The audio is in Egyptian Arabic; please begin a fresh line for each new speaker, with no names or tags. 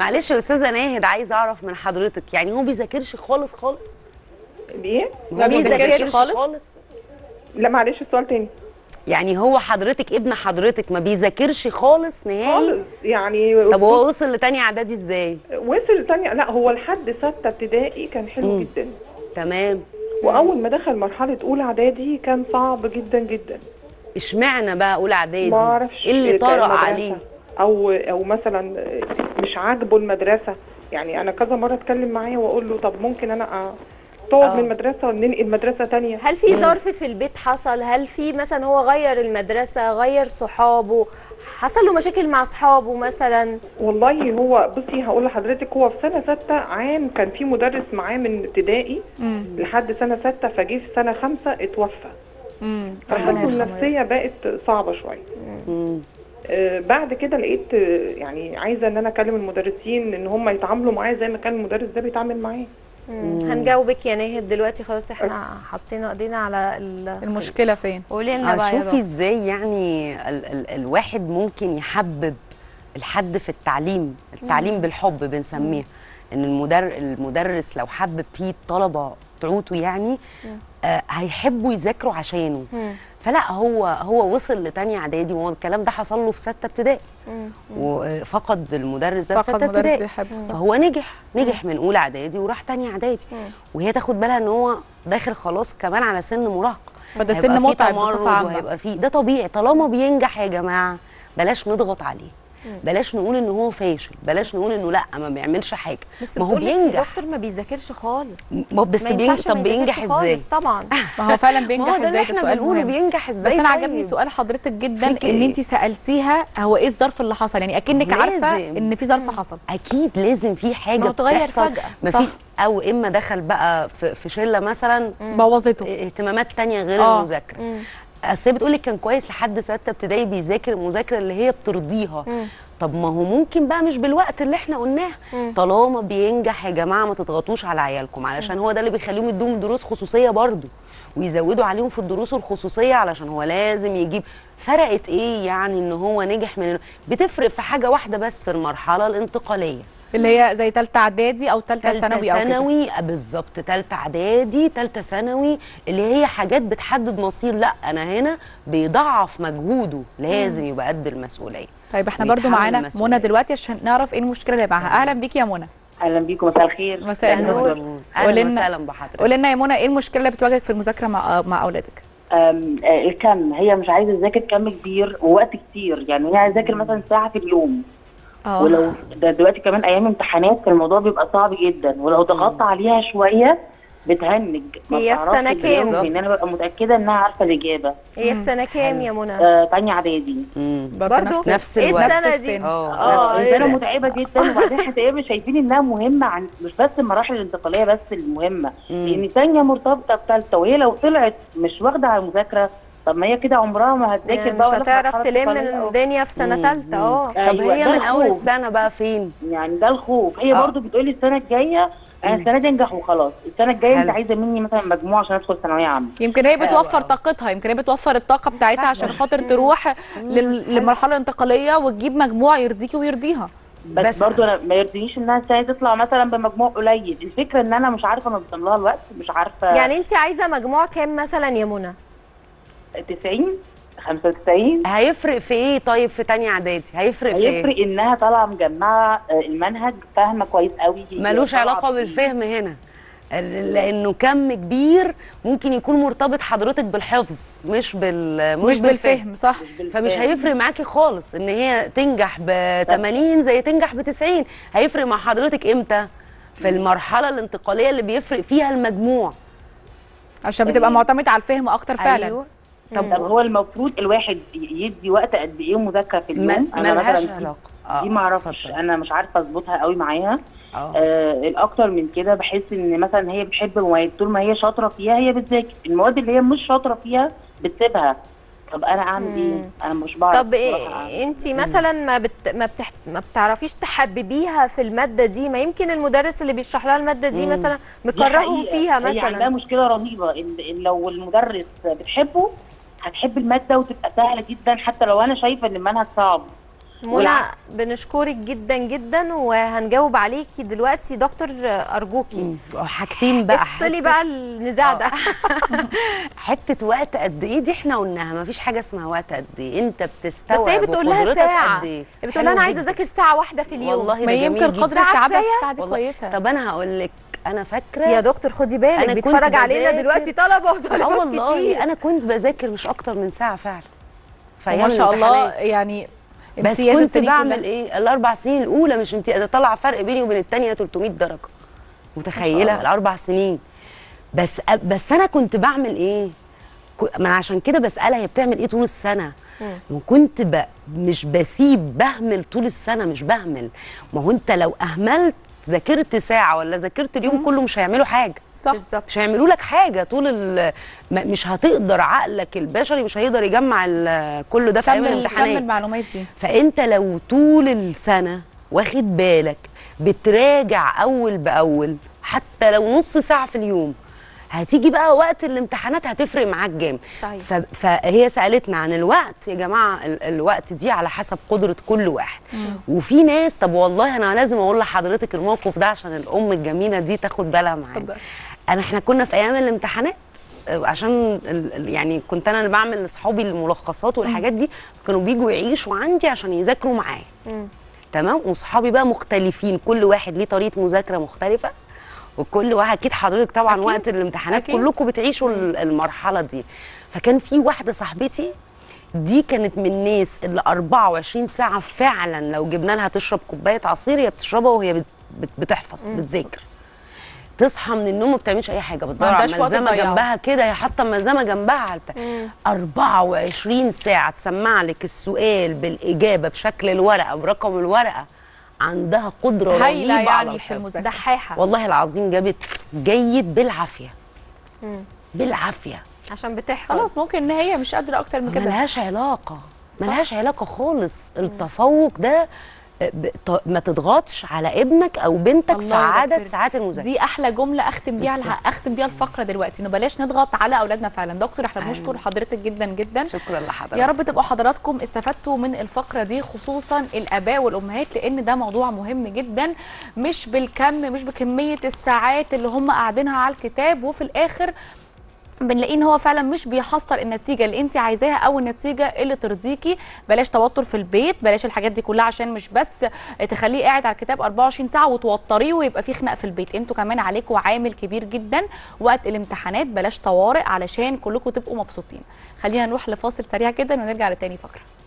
معلش يا استاذه ناهد عايزه اعرف من حضرتك يعني هو بيذاكرش خالص خالص
بايه
هو
بيذاكرش خالص؟
لا معلش السؤال تاني
يعني هو حضرتك ابن حضرتك ما بيذاكرش خالص نهائي
خالص يعني
طب هو وصل لتاني اعدادي ازاي
وصل تانية لا هو لحد ستة ابتدائي كان حلو
مم.
جدا
تمام
واول ما دخل مرحله اولى اعدادي كان صعب جدا جدا
اشمعنى بقى اولى اعدادي
ما اعرفش
ايه اللي طرق
كان مدرسة
عليه
او او مثلا مش عاجبه المدرسه يعني انا كذا مره اتكلم معاه واقول له طب ممكن انا أ- تقعد
آه.
من المدرسه وننقل مدرسه تانية
هل في ظرف في البيت حصل هل في مثلا هو غير المدرسه غير صحابه حصل له مشاكل مع اصحابه مثلا
والله هو بصي هقول لحضرتك هو في سنه ستة عام كان في مدرس معاه من ابتدائي لحد سنه ستة فجه في سنه خمسة اتوفى
امم
فحالته النفسيه بقت صعبه شويه
مم.
آه، بعد كده لقيت آه، يعني عايزه ان انا اكلم المدرسين ان هم يتعاملوا معاه زي ما كان المدرس ده بيتعامل معاه
مم. هنجاوبك يا ناهد دلوقتي خلاص احنا حطينا ايدينا على ال...
المشكله فين
قولي لنا بقى يا
شوفي
بابا.
ازاي يعني ال ال الواحد ممكن يحبب الحد في التعليم التعليم بالحب بنسميه ان المدر المدرس لو حبب فيه الطلبه بتوعته يعني آه هيحبوا يذاكروا عشانه
مم.
فلا هو هو وصل لتانية اعدادي وهو الكلام ده حصل له في سته ابتدائي وفقد المدرس ده في
فقد
سته
مدرس
ابتدائي
بيحبه صح.
فهو نجح نجح من اولى اعدادي وراح تانية اعدادي وهي تاخد بالها ان هو داخل خلاص كمان على سن مراهقه
فده
هيبقى
سن
فيه
متعب
تمرد
بصفة عامة.
وهيبقى فيه ده طبيعي طالما بينجح يا جماعه بلاش نضغط عليه بلاش نقول ان هو فاشل بلاش نقول انه لا ما بيعملش حاجه
بس
ما هو
بتقولك
بينجح
الدكتور ما بيذاكرش خالص
ما- بس
ما
بينجح
ينفعش ما
طب بينجح
يذاكرش
ازاي
خالص طبعا
ما هو فعلا
ما
بينجح
هو ده اللي
ازاي ده
احنا
سؤال
بنقوله
مهم
بينجح
بس
ازاي
انا
طيب؟
عجبني سؤال حضرتك جدا
فيك
ان
إيه؟
انت سالتيها هو ايه الظرف اللي حصل يعني اكنك عارفه
لازم.
ان في ظرف حصل
اكيد لازم في حاجه
ما هو اتغير
بتحصل
فجأة.
ما
صح.
في او اما دخل بقى في, في شله مثلا
بوظته
اهتمامات تانية غير
آه.
المذاكره اصل هي بتقول لك كان كويس لحد سته ابتدائي بيذاكر المذاكره اللي هي بترضيها طب ما هو ممكن بقى مش بالوقت اللي احنا قلناه طالما بينجح يا جماعه ما تضغطوش على عيالكم علشان هو ده اللي بيخليهم يدوهم دروس خصوصيه برضو ويزودوا عليهم في الدروس الخصوصيه علشان هو لازم يجيب فرقت ايه يعني ان هو نجح من بتفرق في حاجه واحده بس في المرحله الانتقاليه
اللي هي زي ثالثه اعدادي او ثالثه ثانوي او كده
ثانوي بالظبط ثالثه اعدادي ثالثه ثانوي اللي هي حاجات بتحدد مصير لا انا هنا بيضعف مجهوده لازم يبقى قد المسؤوليه
طيب احنا برضو
ويتحمل
معانا
المسؤولية.
منى دلوقتي عشان نعرف ايه المشكله اللي معاها اهلا بيكي يا منى
اهلا بيكم مساء الخير
مساء النور
اهلا
قولي لنا-
وسهلا بحضرتك
قولي لنا يا منى ايه المشكله اللي بتواجهك في المذاكره مع مع اولادك
أم، آه، الكم هي مش عايزه تذاكر كم كبير ووقت كتير يعني هي عايزه تذاكر مثلا ساعه في اليوم
اه
ولو ده دلوقتي كمان ايام امتحانات فالموضوع بيبقى صعب جدا ولو ضغطت عليها شويه بتهنج ما
هي في
بتعرفش
سنة كام؟
تجاوب، لان انا ببقى متاكده انها عارفه الاجابه
هي في سنه كام يا منى
آه تانية اعدادي
مم.
برضو
نفس
ايه
الوقت.
السنه
نفس
دي
السن.
اه
اه
نفس
إيه
انا
ده؟
متعبه جدا وبعدين هتبقى شايفين انها مهمه عن مش بس المراحل الانتقاليه بس المهمه
مم.
لان ثانيه مرتبطه بثالثه وهي لو طلعت مش واخده على المذاكره طب ما هي كده عمرها ما هتذاكر
يعني مش
بقى ولا في
هتعرف
مرحلة
تلم
انتقالية أو-
الدنيا في سنه
مم.
ثالثه اه
طب
أيوة،
هي
ده
من اول
الخوف.
السنه بقى فين
يعني ده الخوف هي
آه.
برضو بتقولي السنه الجايه انا السنه دي انجح وخلاص السنه الجايه انت
حلو.
عايزه مني مثلا مجموعه عشان ادخل ثانويه عامه
يمكن هي
حلو
بتوفر
أوي.
طاقتها يمكن هي بتوفر الطاقه بتاعتها عشان خاطر تروح لل- للمرحله الانتقاليه وتجيب مجموع يرضيكي ويرضيها
بس,
بس-
بس برضو أنا ما يرضينيش انها السنه دي تطلع مثلا بمجموع قليل الفكره ان انا مش عارفه انظم لها الوقت مش عارفه
يعني انت عايزه مجموع كام مثلا يا منى
90 95
هيفرق في ايه طيب في تانية اعدادي هيفرق في ايه
هيفرق انها طالعه مجمعه آه، المنهج فاهمه كويس قوي هي
ملوش
طالعة
علاقه
بإيه.
بالفهم هنا ال- لانه كم كبير ممكن يكون مرتبط حضرتك بالحفظ مش بال
مش بالفهم صح
فمش هيفرق معاكي خالص ان هي تنجح ب 80 زي تنجح ب 90 هيفرق مع حضرتك امتى في المرحله الانتقاليه اللي بيفرق فيها المجموع
عشان بتبقى معتمده على الفهم اكتر فعلا
ايوه
طب هو المفروض الواحد يدي وقت قد ايه مذاكره في
ما
اليوم
ملهاش
مثلاً
علاقه
دي ما اعرفش انا مش عارفه اظبطها قوي معاها
اه
آه الاكتر من كده بحس ان مثلا هي بتحب مواد طول ما هي شاطره فيها هي بتذاكر المواد اللي هي مش شاطره فيها بتسيبها طب انا اعمل ايه انا مش بعرف
طب
بصراحة أعمل.
إيه انت مثلا ما بت... ما, بتح... ما بتعرفيش تحببيها في الماده دي ما يمكن المدرس اللي بيشرح لها الماده دي
مم.
مثلا
دي
مكرههم
حقيقة.
فيها
هي عندها
مثلا
مشكله رهيبه ان إن لو المدرس بتحبه هتحب الماده وتبقى سهله جدا حتى لو انا شايفه ان المنهج صعب
منى
والع-
بنشكرك جدا جدا وهنجاوب عليكي دلوقتي دكتور ارجوكي
حاجتين بقى
افصلي بقى النزاع ده
حته وقت قد ايه دي احنا قلناها ما فيش حاجه اسمها وقت قد ايه انت بتستوعب
بس هي بتقول لها
وقدرتك
ساعه
قد ايه
بتقول لها انا
حلو
عايزه
جدا.
اذاكر ساعه واحده في اليوم
والله
ما
ده
يمكن
جميل
قدر
جدا.
استيعابها في
كفاية؟
الساعه دي
والله.
كويسه
طب انا هقول لك انا فاكره
يا دكتور خدي بالك
أنا كنت
بيتفرج علينا
بذاكر-
دلوقتي طلبه
اه
وطالبات
والله
كتير
انا كنت بذاكر مش اكتر من ساعه فعلا في
وما
أيام
شاء الله
الامتحانات.
يعني
بس
امتياز
كنت
السنين
بعمل
كلها.
ايه الاربع سنين الاولى مش انت ده طلع فرق بيني وبين الثانيه 300 درجه متخيله
الله.
الاربع سنين بس بس انا كنت بعمل ايه ك- ما أنا عشان كده بسالها هي بتعمل ايه طول السنه وكنت ب... مش بسيب بهمل طول السنه مش بهمل ما هو انت لو اهملت ذاكرت ساعه ولا ذاكرت اليوم كله مش هيعملوا حاجه
صح
بالظبط
مش هيعملوا لك حاجه طول ال... م- مش هتقدر عقلك البشري مش هيقدر يجمع ال- كله ده في ايام
كمل
الامتحانات
كمل المعلومات دي
فانت لو طول السنه واخد بالك بتراجع اول باول حتى لو نص ساعه في اليوم هتيجي بقى وقت الامتحانات هتفرق معاك جامد
صحيح.
ف... فهي سالتنا عن الوقت يا جماعه ال... الوقت دي على حسب قدره كل واحد وفي ناس طب والله انا لازم اقول لحضرتك الموقف ده عشان الام الجميله دي تاخد بالها معانا
اتفضل.
انا احنا كنا في ايام الامتحانات آه، عشان ال- ال- يعني كنت انا اللي بعمل لاصحابي الملخصات والحاجات دي كانوا بيجوا يعيشوا عندي عشان يذاكروا معايا تمام وصحابي بقى مختلفين كل واحد ليه طريقه مذاكره مختلفه وكل واحد اكيد حضرتك طبعا
أكيد.
وقت الامتحانات
أكيد.
كلكم بتعيشوا ال- المرحله دي فكان في واحده صاحبتي دي كانت من الناس اللي 24 ساعه فعلا لو جبنا لها تشرب كوبايه عصير هي بتشربها وهي بت- بت- بتحفظ بتذاكر تصحى من النوم ما بتعملش اي حاجه بتدور على
عندهاش وقت
ملزمه
تضيعه.
جنبها كده هي حاطه ملزمه جنبها على البتاع 24 ساعه تسمع لك السؤال بالاجابه بشكل الورقه برقم الورقه عندها قدره
هايله
رهيبه على
يعني في
الحفظ
المذاكره
دحاحه
والله العظيم جابت جيد بالعافيه بالعافيه
عشان بتحفظ
خلاص ممكن ان هي مش قادره اكتر من كده
ملهاش علاقه ملهاش علاقه خالص التفوق ده ب- ط- ما تضغطش على ابنك او بنتك في
الله
عدد
يبارك.
ساعات المذاكره
دي احلى جمله اختم بيها
بالظبط.
اختم بيها الفقره دلوقتي انه بلاش نضغط على اولادنا فعلا دكتور احنا
أيوة.
بنشكر حضرتك جدا جدا
شكرا لحضرتك
يا رب تبقوا حضراتكم استفدتوا من الفقره دي خصوصا الاباء والامهات لان ده موضوع مهم جدا مش بالكم مش بكميه الساعات اللي هم قاعدينها على الكتاب وفي الاخر بنلاقيه ان هو فعلا مش بيحصل النتيجه اللي انت عايزاها او النتيجه اللي ترضيكي بلاش توتر في البيت بلاش الحاجات دي كلها عشان مش بس تخليه قاعد على الكتاب 24 ساعه وتوتريه ويبقى في خناق في البيت انتوا كمان عليكم عامل كبير جدا وقت الامتحانات بلاش طوارئ علشان كلكم تبقوا مبسوطين خلينا نروح لفاصل سريع جدا ونرجع لتاني فقره